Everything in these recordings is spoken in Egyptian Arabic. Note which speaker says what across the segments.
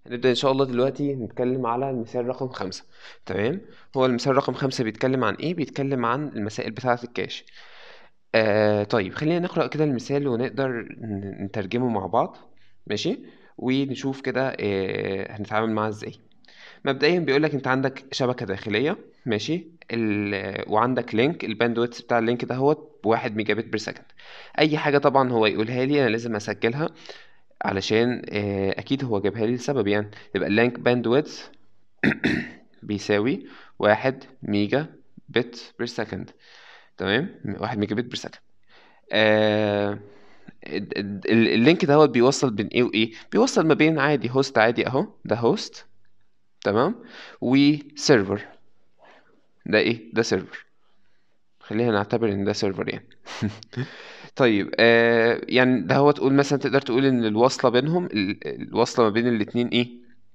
Speaker 1: هنبدأ إن شاء الله دلوقتي نتكلم على المثال رقم خمسة تمام هو المثال رقم خمسة بيتكلم عن إيه؟ بيتكلم عن المسائل بتاعة الكاش آه طيب خلينا نقرأ كده المثال ونقدر ن- نترجمه مع بعض ماشي ونشوف كده آه هنتعامل معاه إزاي مبدئيا بيقولك أنت عندك شبكة داخلية ماشي ال... وعندك لينك الباندويث بتاع اللينك ده هو بواحد ميجا بت بير سكند أي حاجة طبعا هو يقولها لي أنا لازم أسجلها علشان آه، اكيد هو جابها لي لسبب يعني يبقى اللينك باندويدث بيساوي واحد ميجا بت بير سكند تمام واحد ميجا بت بير سكند آه ال- ال- اللينك ده هو بيوصل بين ايه وايه بيوصل ما بين عادي هوست عادي اهو ده هوست تمام وسيرفر ده ايه ده سيرفر خلينا نعتبر ان ده سيرفر يعني طيب آه يعني ده هو تقول مثلا تقدر تقول ان الوصله بينهم ال- الوصله ما بين الاتنين ايه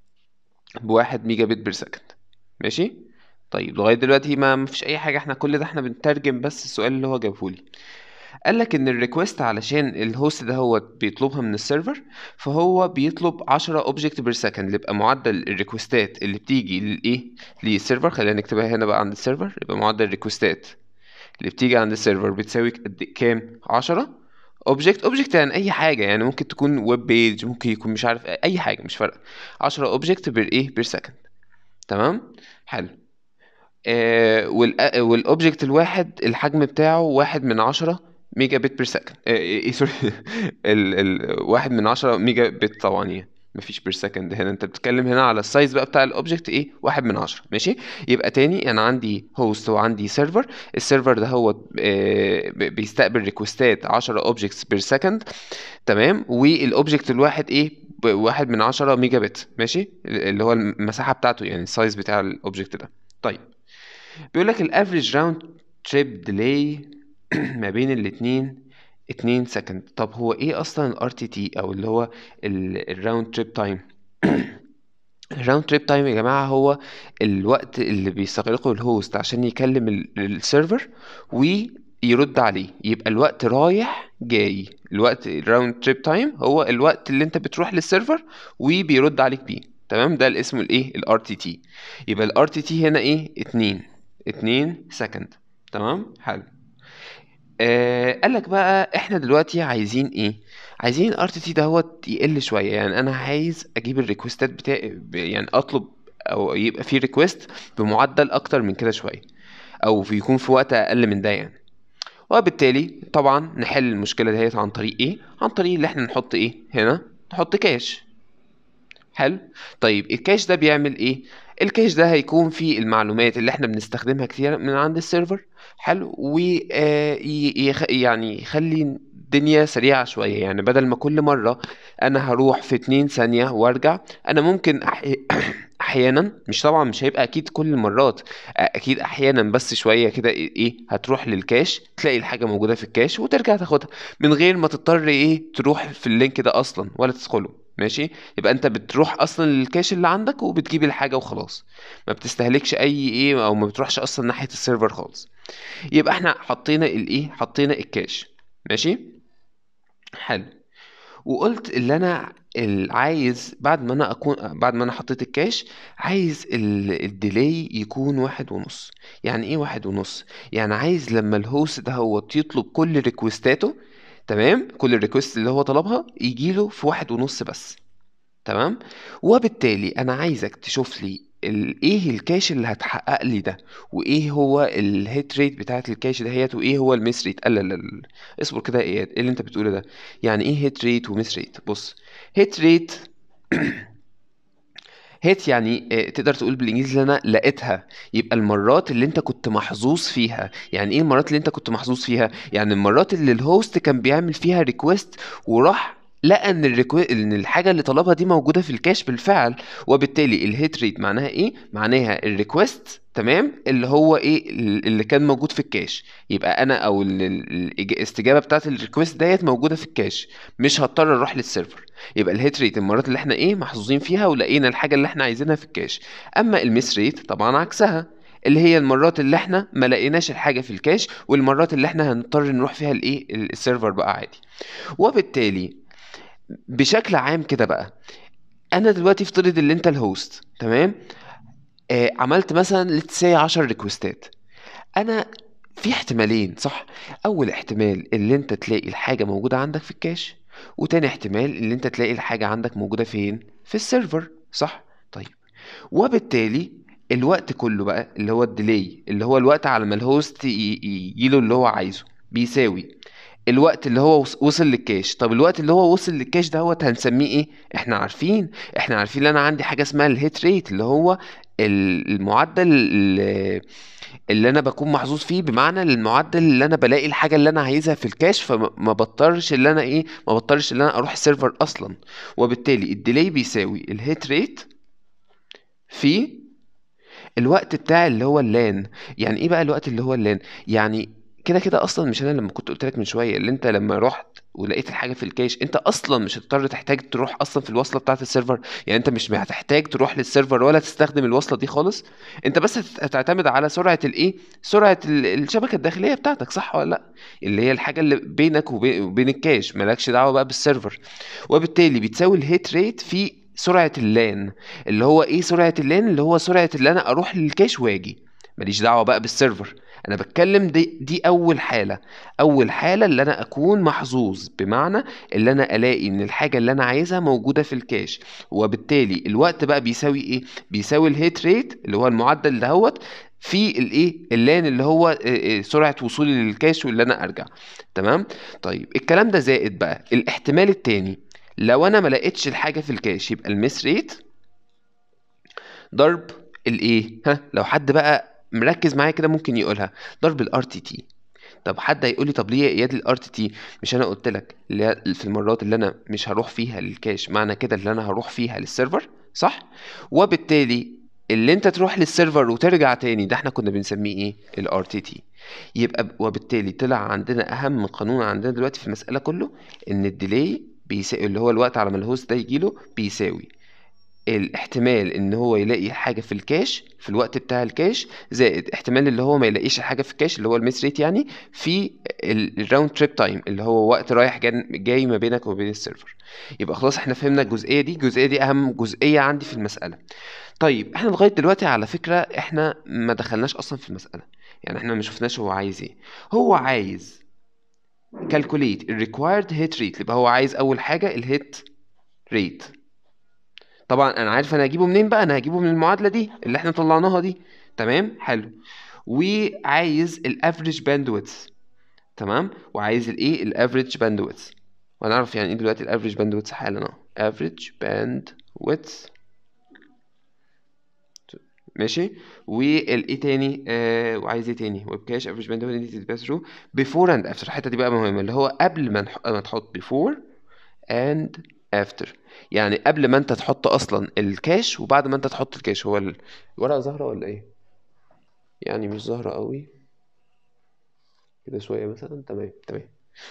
Speaker 1: بواحد ميجا بت بير سكند ماشي طيب لغايه دلوقتي ما مفيش اي حاجه احنا كل ده احنا بنترجم بس السؤال اللي هو جابه لي قال لك ان الريكوست علشان الهوست ده هو بيطلبها من السيرفر فهو بيطلب 10 اوبجكت بير سكند اللي يبقى معدل الريكوستات اللي بتيجي للايه للسيرفر خلينا نكتبها هنا بقى عند السيرفر يبقى معدل الريكوستات اللي بتيجي عند السيرفر بتساوي قد كام 10 اوبجكت اوبجكت يعني اي حاجه يعني ممكن تكون ويب بيج ممكن يكون مش عارف اي حاجه مش فارقه 10 اوبجكت بير ايه بير سكند تمام حلو آه وال والاوبجكت الواحد الحجم بتاعه واحد من عشرة ميجا بت بير سكند آه ايه سوري ال ال واحد من عشرة ميجا بت طبعا يعني مفيش بير سكند هنا انت بتتكلم هنا على السايز بقى بتاع الاوبجكت ايه واحد من عشرة ماشي يبقى تاني انا عندي هوست وعندي سيرفر السيرفر ده هو آه ب- بيستقبل ريكوستات 10 اوبجكتس بير سكند تمام والاوبجكت الواحد ايه ب- واحد من عشرة ميجا بت ماشي اللي هو المساحة بتاعته يعني السايز بتاع الاوبجكت ده طيب بيقول لك الافريج راوند تريب ديلي ما بين الاتنين 2 سكند طب هو ايه اصلا الار تي تي او اللي هو الراوند تريب تايم الراوند تريب تايم يا جماعه هو الوقت اللي بيستغرقه الهوست عشان يكلم ال- السيرفر ويرد عليه يبقى الوقت رايح جاي الوقت الراوند تريب تايم هو الوقت اللي انت بتروح للسيرفر وبيرد عليك بيه تمام ده اللي اسمه الايه الار تي تي يبقى الار تي تي هنا ايه 2 2 سكند تمام حلو آه قال لك بقى احنا دلوقتي عايزين ايه عايزين الار تي تي دهوت يقل شويه يعني انا عايز اجيب الريكوستات بتاعي ب- يعني اطلب او يبقى في ريكوست بمعدل اكتر من كده شويه او في يكون في وقت اقل من ده يعني وبالتالي طبعا نحل المشكله ديت عن طريق ايه عن طريق اللي احنا نحط ايه هنا نحط كاش حلو طيب الكاش ده بيعمل ايه الكاش ده هيكون فيه المعلومات اللي احنا بنستخدمها كتير من عند السيرفر حلو و آه، ي- يخ- يعني يخلي الدنيا سريعة شوية يعني بدل ما كل مرة انا هروح في اتنين ثانية وارجع انا ممكن أحي... احيانا مش طبعا مش هيبقى اكيد كل المرات اكيد احيانا بس شوية كده ايه إيه، هتروح للكاش تلاقي الحاجة موجودة في الكاش وترجع تاخدها من غير ما تضطر ايه تروح في اللينك ده اصلا ولا تدخله ماشي يبقى انت بتروح اصلا للكاش اللي عندك وبتجيب الحاجه وخلاص ما بتستهلكش اي ايه او ما بتروحش اصلا ناحيه السيرفر خالص يبقى احنا حطينا الايه حطينا الكاش ماشي حلو وقلت اللي انا ال- عايز بعد ما انا اكون بعد ما انا حطيت الكاش عايز ال- الديلي يكون واحد ونص يعني ايه واحد ونص يعني عايز لما الهوست ده هو يطلب كل ريكوستاته تمام كل الريكوست اللي هو طلبها يجيله في واحد ونص بس تمام وبالتالي انا عايزك تشوف لي ال- ايه الكاش اللي هتحقق لي ده وايه هو الهيت ريت بتاعت الكاش دهيت وايه هو الميس ريت لا لا لا اصبر كده ايه ايه اللي انت بتقوله ده يعني ايه هيت ريت وميس ريت بص هيت ريت هيت يعني آه، تقدر تقول بالانجليزي اللي انا لقيتها يبقى المرات اللي انت كنت محظوظ فيها يعني ايه المرات اللي انت كنت محظوظ فيها يعني المرات اللي الهوست كان بيعمل فيها ريكوست وراح لقى ان الريكو... ان الحاجه اللي طلبها دي موجوده في الكاش بالفعل وبالتالي الهيت ريت معناها ايه معناها الريكوست تمام اللي هو ايه اللي كان موجود في الكاش يبقى انا او ال- ال- الاستجابه بتاعت الريكوست ديت موجوده في الكاش مش هضطر اروح للسيرفر يبقى الهيت ريت المرات اللي احنا ايه محظوظين فيها ولقينا الحاجه اللي احنا عايزينها في الكاش اما الميس ريت طبعا عكسها اللي هي المرات اللي احنا ما لقيناش الحاجه في الكاش والمرات اللي احنا هنضطر نروح فيها الايه السيرفر بقى عادي وبالتالي بشكل عام كده بقى انا دلوقتي افترض ان انت الهوست تمام آه عملت مثلا لتسي 10 ريكوستات انا في احتمالين صح اول احتمال اللي انت تلاقي الحاجه موجوده عندك في الكاش وتاني احتمال اللي انت تلاقي الحاجه عندك موجوده فين في السيرفر صح طيب وبالتالي الوقت كله بقى اللي هو الديلي اللي هو الوقت على ما الهوست يجيله اللي هو عايزه بيساوي الوقت اللي هو وص- وصل للكاش طب الوقت اللي هو وصل للكاش ده هو هنسميه ايه احنا عارفين احنا عارفين ان انا عندي حاجه اسمها الهيت ريت اللي هو ال- المعدل اللي, اللي انا بكون محظوظ فيه بمعنى المعدل اللي انا بلاقي الحاجه اللي انا عايزها في الكاش فما ما بضطرش اللي انا ايه ما بضطرش اللي انا اروح السيرفر اصلا وبالتالي الديلي بيساوي الهيت ريت في الوقت بتاع اللي هو اللان يعني ايه بقى الوقت اللي هو اللان يعني كده كده اصلا مش انا لما كنت قلت لك من شويه اللي انت لما رحت ولقيت الحاجه في الكاش انت اصلا مش هتضطر تحتاج تروح اصلا في الوصله بتاعه السيرفر يعني انت مش هتحتاج تروح للسيرفر ولا تستخدم الوصله دي خالص انت بس هت- هتعتمد على سرعه الايه سرعه ال- الشبكه الداخليه بتاعتك صح ولا لا اللي هي الحاجه اللي بينك وبين وبين الكاش مالكش دعوه بقى بالسيرفر وبالتالي بتساوي الهيت ريت في سرعه اللان اللي هو ايه سرعه اللان اللي هو سرعه اللي انا اروح للكاش واجي ماليش دعوه بقى بالسيرفر انا بتكلم دي دي اول حاله اول حاله اللي انا اكون محظوظ بمعنى اللي انا الاقي ان الحاجه اللي انا عايزها موجوده في الكاش وبالتالي الوقت بقى بيساوي ايه بيساوي الهيت ريت اللي هو المعدل دهوت في الايه اللان اللي هو آه، آه، سرعه وصولي للكاش واللي انا ارجع تمام طيب الكلام ده زائد بقى الاحتمال التاني لو انا ما لقيتش الحاجه في الكاش يبقى المس ريت ضرب الايه ها لو حد بقى مركز معايا كده ممكن يقولها ضرب الار تي تي طب حد هيقول لي طب ليه يا اياد الار تي تي مش انا قلت لك اللي هي في المرات اللي انا مش هروح فيها للكاش معنى كده اللي انا هروح فيها للسيرفر صح وبالتالي اللي انت تروح للسيرفر وترجع تاني ده احنا كنا بنسميه ايه الار تي تي يبقى ب- وبالتالي طلع عندنا اهم قانون عندنا دلوقتي في المساله كله ان الديلي بيساوي اللي هو الوقت على ما الهوست ده يجيله بيساوي الاحتمال ان هو يلاقي حاجه في الكاش في الوقت بتاع الكاش زائد احتمال اللي هو ما يلاقيش الحاجه في الكاش اللي هو الميس ريت يعني في الراوند تريب تايم اللي هو وقت رايح جاي جاي ما بينك وبين السيرفر يبقى خلاص احنا فهمنا الجزئيه دي الجزئيه دي اهم جزئيه عندي في المساله طيب احنا لغايه دلوقتي على فكره احنا ما دخلناش اصلا في المساله يعني احنا ما شفناش هو عايز ايه هو عايز كالكوليت الريكوايرد هيت ريت يبقى هو عايز اول حاجه الهيت ريت طبعا انا عارف انا هجيبه منين بقى انا هجيبه من المعادله دي اللي احنا طلعناها دي تمام حلو وعايز الافريج باندويث تمام وعايز الايه الافريج باندويث وهنعرف يعني ايه دلوقتي الافريج باندويث حالا اهو افريج باندويث ماشي والايه تاني آه وعايز ايه تاني ويب كاش افريج باندويث نيد باس ثرو بيفور اند افتر الحته دي بقى مهمه اللي هو قبل ما نح- ما تحط بيفور and after يعني قبل ما انت تحط اصلا الكاش وبعد ما انت تحط الكاش هو ال- الورقه ظاهره ولا ايه يعني مش ظاهره قوي كده شويه مثلا تمام تمام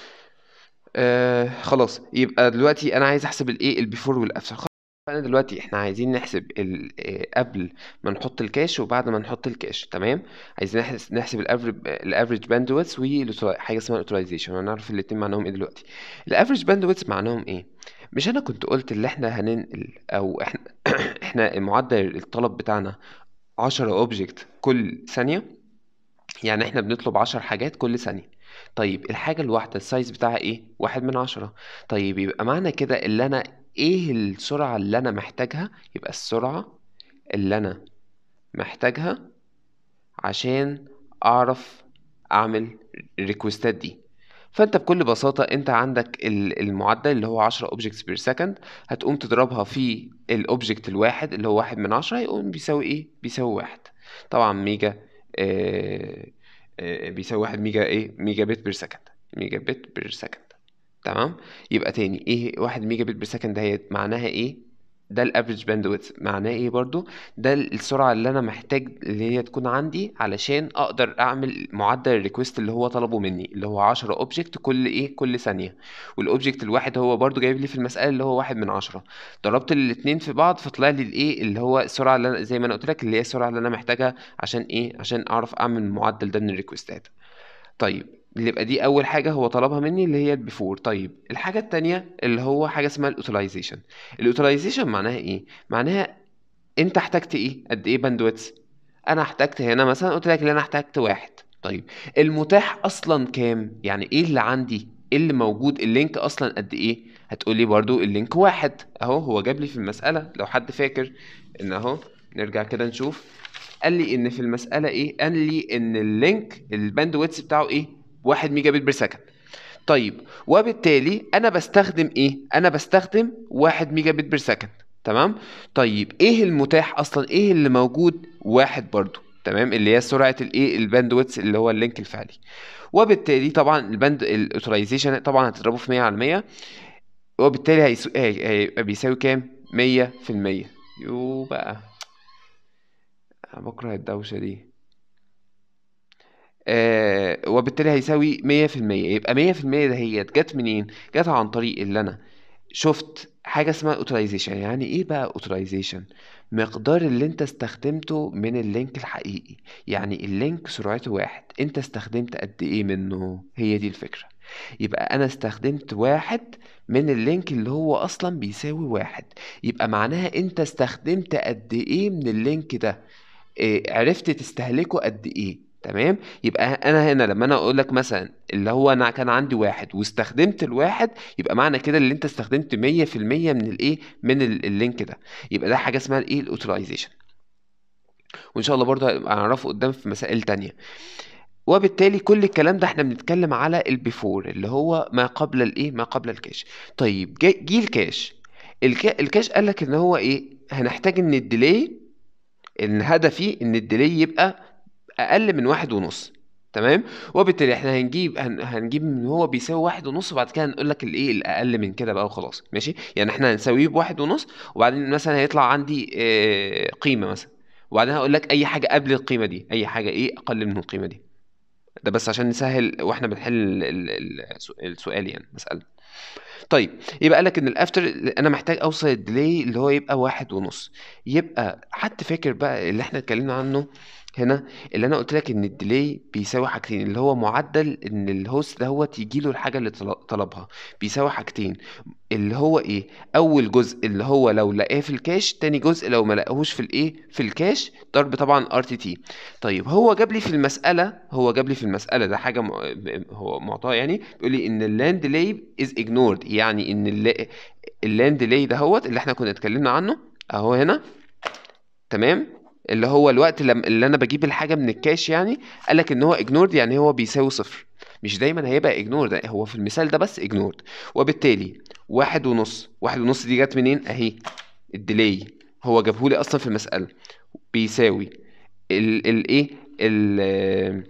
Speaker 1: آه خلاص يبقى دلوقتي انا عايز احسب الايه البيفور والافتر خلاص انا دلوقتي احنا عايزين نحسب ال آه، قبل ما نحط الكاش وبعد ما نحط الكاش تمام عايزين نحس- نحسب الافريج الافريج باندويث وحاجه اسمها الاوتورايزيشن هنعرف الاتنين معناهم ايه دلوقتي الافريج باندويث معناهم ايه مش انا كنت قلت اللي احنا هننقل او احنا احنا معدل الطلب بتاعنا 10 اوبجكت كل ثانيه يعني احنا بنطلب عشر حاجات كل ثانية طيب الحاجة الواحدة السايز بتاعها ايه؟ واحد من عشرة طيب يبقى معنى كده اللي انا ايه السرعة اللي انا محتاجها؟ يبقى السرعة اللي انا محتاجها عشان اعرف اعمل الريكوستات دي فانت بكل بساطة انت عندك ال- المعدل اللي هو 10 objects per second هتقوم تضربها في الاوبجكت الواحد اللي هو واحد من عشرة يقوم بيساوي ايه؟ بيساوي واحد طبعا ميجا آه آه بيساوي واحد ميجا ايه؟ ميجا بت بير سكند ميجا بت بير سكند تمام يبقى تاني ايه واحد ميجا بت بير سكند دهيت معناها ايه ده الافريج باندويث معناه ايه برضو ده السرعه اللي انا محتاج اللي هي تكون عندي علشان اقدر اعمل معدل الريكوست اللي هو طلبه مني اللي هو 10 اوبجكت كل ايه كل ثانيه والاوبجكت الواحد هو برضو جايب لي في المساله اللي هو واحد من عشرة ضربت الاتنين في بعض فطلع لي الايه اللي هو السرعه اللي أنا زي ما انا قلت لك اللي هي السرعه اللي انا محتاجها عشان ايه عشان اعرف اعمل المعدل ده من الريكوستات طيب اللي يبقى دي اول حاجه هو طلبها مني اللي هي البيفور طيب الحاجه التانية اللي هو حاجه اسمها الاوتلايزيشن الاوتلايزيشن معناها ايه معناها انت احتجت ايه قد ايه باندويتس انا احتجت هنا مثلا قلت لك ان انا احتجت واحد طيب المتاح اصلا كام يعني ايه اللي عندي ايه اللي موجود اللينك اصلا قد ايه هتقولي برضو اللينك واحد اهو هو جاب لي في المساله لو حد فاكر ان اهو نرجع كده نشوف قال لي ان في المساله ايه قال لي ان اللينك الباندويتس بتاعه ايه 1 ميجا بت بير سكند طيب وبالتالي انا بستخدم ايه انا بستخدم 1 ميجا بت بير سكند تمام طيب ايه المتاح اصلا ايه اللي موجود واحد برضو تمام اللي هي سرعه الايه الباندويتس اللي هو اللينك الفعلي وبالتالي طبعا الباند الاوتورايزيشن طبعا هتضربه في 100 على 100 وبالتالي هيسو... هي- هيبقى بيساوي كام 100 في المية يو بقى أنا بكره الدوشة دي آه وبالتالي هيساوي مية في المية يبقى مية في المية دهيت جت منين؟ جت عن طريق اللي أنا شفت حاجة اسمها اوتورايزيشن يعني ايه بقى اوتورايزيشن؟ مقدار اللي انت استخدمته من اللينك الحقيقي يعني اللينك سرعته واحد انت استخدمت قد ايه منه هي دي الفكرة يبقى انا استخدمت واحد من اللينك اللي هو اصلا بيساوي واحد يبقى معناها انت استخدمت قد ايه من اللينك ده إيه عرفت تستهلكه قد ايه تمام يبقى انا هنا لما انا اقول لك مثلا اللي هو انا كان عندي واحد واستخدمت الواحد يبقى معنى كده اللي انت استخدمت 100% من الايه من ال- اللينك ده يبقى ده حاجه اسمها الايه الاوتورايزيشن وان شاء الله برضه هنبقى هنعرفه قدام في مسائل تانية وبالتالي كل الكلام ده احنا بنتكلم على البيفور اللي هو ما قبل الايه ما قبل الكاش طيب جه جه الكاش الكا- الكاش قال لك ان هو ايه هنحتاج ان الديلي ان هدفي ان الديلي يبقى اقل من واحد ونص تمام وبالتالي احنا هنجيب هن هنجيب من هو بيساوي واحد ونص وبعد كده هنقول لك الايه الاقل من كده بقى وخلاص ماشي يعني احنا هنساويه بواحد ونص وبعدين مثلا هيطلع عندي اه قيمه مثلا وبعدين هقول لك اي حاجه قبل القيمه دي اي حاجه ايه اقل من القيمه دي ده بس عشان نسهل واحنا بنحل ال- ال- السو- السؤال يعني مسألة طيب يبقى قال لك ان الافتر انا محتاج اوصل الديلي اللي هو يبقى واحد ونص يبقى حد فاكر بقى اللي احنا اتكلمنا عنه هنا اللي انا قلت لك ان الديلي بيساوي حاجتين اللي هو معدل ان الهوست دهوت يجي له الحاجه اللي طل- طلبها بيساوي حاجتين اللي هو ايه اول جزء اللي هو لو لقاه في الكاش تاني جزء لو ما لقاهوش في الايه في الكاش ضرب طبعا ار تي تي طيب هو جاب لي في المساله هو جاب لي في المساله ده حاجه م... هو معطاه يعني بيقول لي ان اللاند ديلي از ignored يعني ان اللاند ديلي دهوت اللي احنا كنا اتكلمنا عنه اهو هنا تمام اللي هو الوقت لما اللي انا بجيب الحاجه من الكاش يعني قال لك ان هو ignored يعني هو بيساوي صفر مش دايما هيبقى ignored هو في المثال ده بس ignored وبالتالي واحد ونص واحد ونص دي جت منين اهي الديلي هو جابهولي اصلا في المساله بيساوي ال الايه ال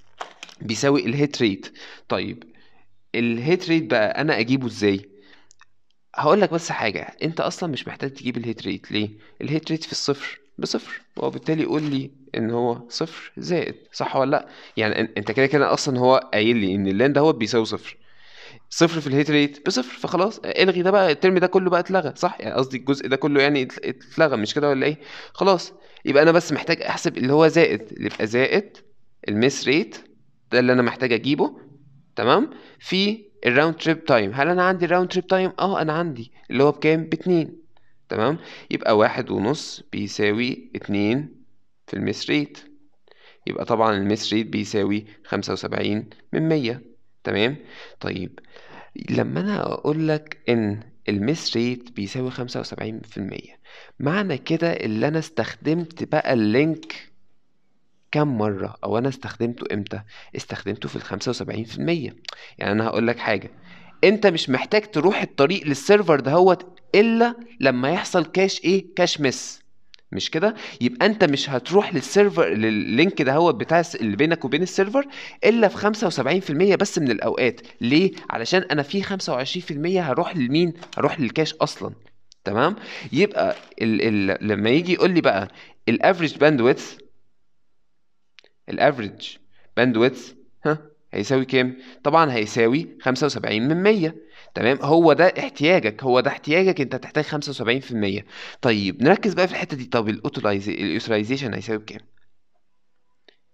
Speaker 1: بيساوي الهيت ريت طيب الهيت ريت بقى انا اجيبه ازاي هقول لك بس حاجة انت اصلا مش محتاج تجيب الهيت ريت ليه الهيت ريت في الصفر بصفر وبالتالي قول لي ان هو صفر زائد صح ولا لا يعني ان- انت كده كده اصلا هو قايل لي ان اللان دوت بيساوي صفر صفر في الهيت ريت بصفر فخلاص الغي ده بقى الترم ده كله بقى اتلغى صح يعني قصدي الجزء ده كله يعني ات- اتلغى مش كده ولا ايه خلاص يبقى انا بس محتاج احسب اللي هو زائد اللي يبقى زائد الميس ريت ده اللي انا محتاج اجيبه تمام في الراوند تريب تايم هل انا عندي الراوند تريب تايم اه انا عندي اللي هو بكام باتنين تمام يبقى واحد ونص بيساوي اتنين في الميس ريت يبقى طبعا الميس ريت بيساوي خمسة وسبعين من مية تمام طيب لما انا اقول لك ان الميس ريت بيساوي خمسة وسبعين في المية معنى كده اللي انا استخدمت بقى اللينك كم مرة أو أنا استخدمته إمتى؟ استخدمته في الخمسة وسبعين في المية يعني أنا هقول لك حاجة أنت مش محتاج تروح الطريق للسيرفر دهوت إلا لما يحصل كاش إيه؟ كاش مس مش كده؟ يبقى أنت مش هتروح للسيرفر لللينك دهوت بتاع الس- اللي بينك وبين السيرفر إلا في خمسة وسبعين في المية بس من الأوقات ليه؟ علشان أنا في خمسة وعشرين في المية هروح لمين؟ هروح للكاش أصلا تمام؟ يبقى ال ال لما يجي يقول لي بقى الافريج باندويث الافريج باندويث ها هيساوي كام طبعا هيساوي 75 من 100 تمام هو ده احتياجك هو ده احتياجك انت هتحتاج 75% طيب نركز بقى في الحته دي طب الاوتولايزيشن هيساوي بكام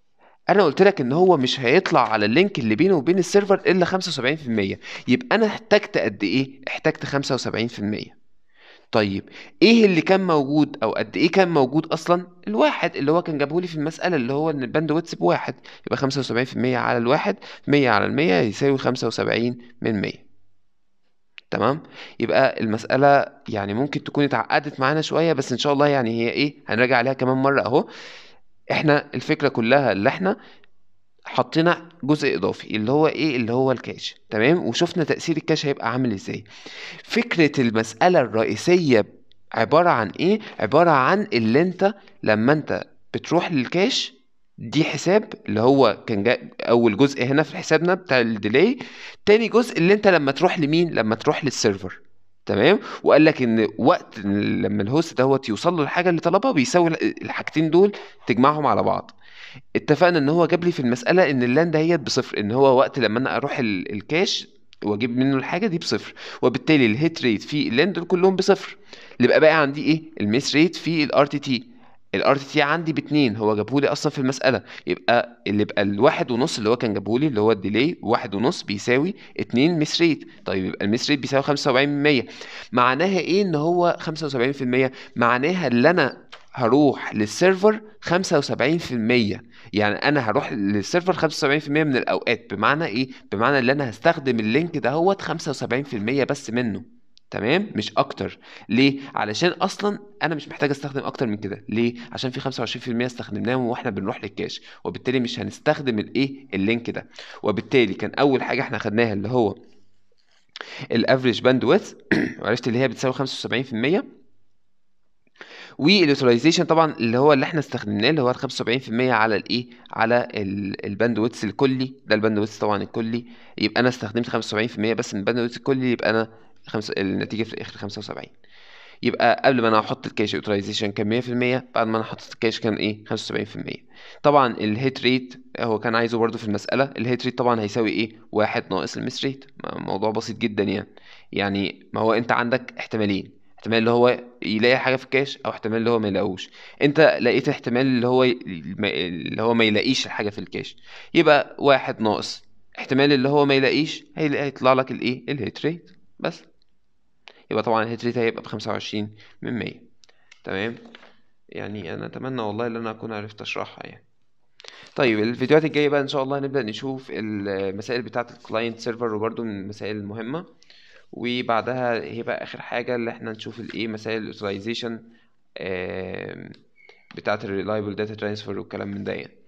Speaker 1: انا قلت لك ان هو مش هيطلع على اللينك اللي بينه وبين السيرفر الا 75% يبقى انا احتجت قد ايه احتجت 75% طيب ايه اللي كان موجود او قد ايه كان موجود اصلا الواحد اللي هو كان جابه لي في المساله اللي هو ان الباند ويتس بواحد يبقى 75% على الواحد 100 على المية يساوي 75 من 100 تمام يبقى المسألة يعني ممكن تكون اتعقدت معانا شوية بس ان شاء الله يعني هي ايه هنراجع عليها كمان مرة اهو احنا الفكرة كلها اللي احنا حطينا جزء اضافي اللي هو ايه اللي هو الكاش تمام وشفنا تأثير الكاش هيبقى عامل ازاي فكرة المسألة الرئيسية عبارة عن ايه عبارة عن اللي انت لما انت بتروح للكاش دي حساب اللي هو كان جا اول جزء هنا في حسابنا بتاع الديلي تاني جزء اللي انت لما تروح لمين لما تروح للسيرفر تمام وقال لك ان وقت لما الهوست دوت يوصل له الحاجه اللي طلبها بيساوي الحاجتين دول تجمعهم على بعض اتفقنا ان هو جاب لي في المساله ان اللان دهيت بصفر ان هو وقت لما انا اروح ال- الكاش واجيب منه الحاجه دي بصفر وبالتالي الهيت ريت في اللان دول كلهم بصفر اللي بقى باقي عندي ايه الميس ريت في الار تي تي الار تي تي عندي باتنين هو جابهولي اصلا في المساله يبقى اللي يبقى الواحد ونص اللي هو كان جابهولي اللي هو الديلي واحد ونص بيساوي اتنين ميس ريت طيب يبقى الميس ريت بيساوي 75% معناها ايه ان هو 75% معناها ان انا هروح للسيرفر 75% يعني انا هروح للسيرفر 75% من الاوقات بمعنى ايه بمعنى ان انا هستخدم اللينك دهوت 75% بس منه تمام مش اكتر ليه علشان اصلا انا مش محتاج استخدم اكتر من كده ليه عشان في 25% استخدمناهم واحنا بنروح للكاش وبالتالي مش هنستخدم الايه اللينك ده وبالتالي كان اول حاجه احنا خدناها اللي هو الافريج باند ويث وعرفت اللي هي بتساوي 75% والاوتورايزيشن طبعا اللي هو اللي احنا استخدمناه اللي هو ال 75% على الايه على الباند ويتس الكلي ده الباند ويتس طبعا الكلي يبقى انا استخدمت 75% بس من الباند ويتس الكلي يبقى انا خمس... النتيجه في الاخر 75 يبقى قبل ما انا احط الكاش اوتورايزيشن كان 100% بعد ما انا حطيت الكاش كان ايه 75% طبعا الهيت ريت هو كان عايزه برضو في المساله الهيت ريت طبعا هيساوي ايه واحد ناقص المس ريت موضوع بسيط جدا يعني يعني ما هو انت عندك احتمالين احتمال اللي هو يلاقي حاجه في الكاش او احتمال اللي هو ما يلاقوش انت لقيت احتمال اللي هو ي... اللي هو ما يلاقيش الحاجه في الكاش يبقى واحد ناقص احتمال اللي هو ما يلاقيش هيطلع لك الايه الهيت ريت بس يبقى طبعا الهيت ريت هيبقى بخمسة وعشرين من مية تمام يعني انا اتمنى والله ان انا اكون عرفت اشرحها يعني طيب الفيديوهات الجايه بقى ان شاء الله هنبدا نشوف المسائل بتاعه الكلاينت سيرفر وبرده من المسائل المهمه وبعدها هيبقى اخر حاجه اللي احنا نشوف الايه مسائل الاوتورايزيشن بتاعه الريلايبل داتا ترانسفير والكلام من ده يعني